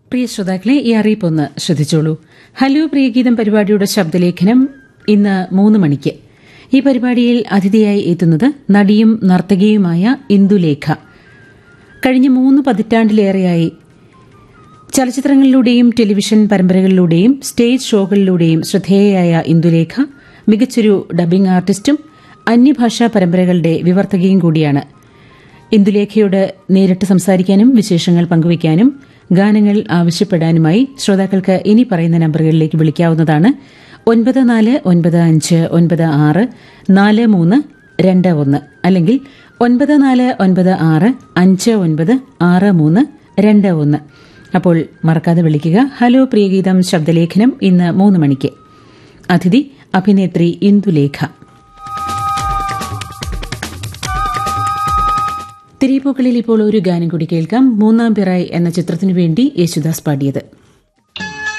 പ്രിയ ശ്രോതാക്കളെ ഈ അറിയിപ്പൊന്ന് ശ്രദ്ധിച്ചോളൂ ഹലോ പ്രിയഗീതം പരിപാടിയുടെ ശബ്ദലേഖനം ഇന്ന് മൂന്ന് മണിക്ക് ഈ പരിപാടിയിൽ അതിഥിയായി എത്തുന്നത് നടിയും നർത്തകിയുമായ ഇന്ദുലേഖ കഴിഞ്ഞ മൂന്ന് പതിറ്റാണ്ടിലേറെയായി ചലച്ചിത്രങ്ങളിലൂടെയും ടെലിവിഷൻ പരമ്പരകളിലൂടെയും സ്റ്റേജ് ഷോകളിലൂടെയും ശ്രദ്ധേയയായ ഇന്ദുലേഖ മികച്ചൊരു ഡബ്ബിംഗ് ആർട്ടിസ്റ്റും അന്യഭാഷാ പരമ്പരകളുടെ വിവർത്തകയും കൂടിയാണ് ഇന്ദുലേഖയോട് നേരിട്ട് സംസാരിക്കാനും വിശേഷങ്ങൾ പങ്കുവയ്ക്കാനും ഗാനങ്ങൾ ആവശ്യപ്പെടാനുമായി ശ്രോതാക്കൾക്ക് ഇനി പറയുന്ന നമ്പറുകളിലേക്ക് വിളിക്കാവുന്നതാണ് ഒൻപത് നാല് ഒൻപത് അഞ്ച് ഒൻപത് ആറ് നാല് മൂന്ന് രണ്ട് ഒന്ന് അല്ലെങ്കിൽ ഒൻപത് നാല് ഒൻപത് ആറ് അഞ്ച് ഒൻപത് ആറ് മൂന്ന് രണ്ട് ഒന്ന് അപ്പോൾ മറക്കാതെ വിളിക്കുക ഹലോ പ്രിയഗീതം ശബ്ദലേഖനം ഇന്ന് മൂന്ന് മണിക്ക് അതിഥി അഭിനേത്രി ഇന്ദുലേഖ തിരിപ്പൂക്കളിൽ ഇപ്പോൾ ഒരു ഗാനം കൂടി കേൾക്കാം മൂന്നാം പിറായ് എന്ന ചിത്രത്തിനു വേണ്ടി യേശുദാസ് പാടിയത്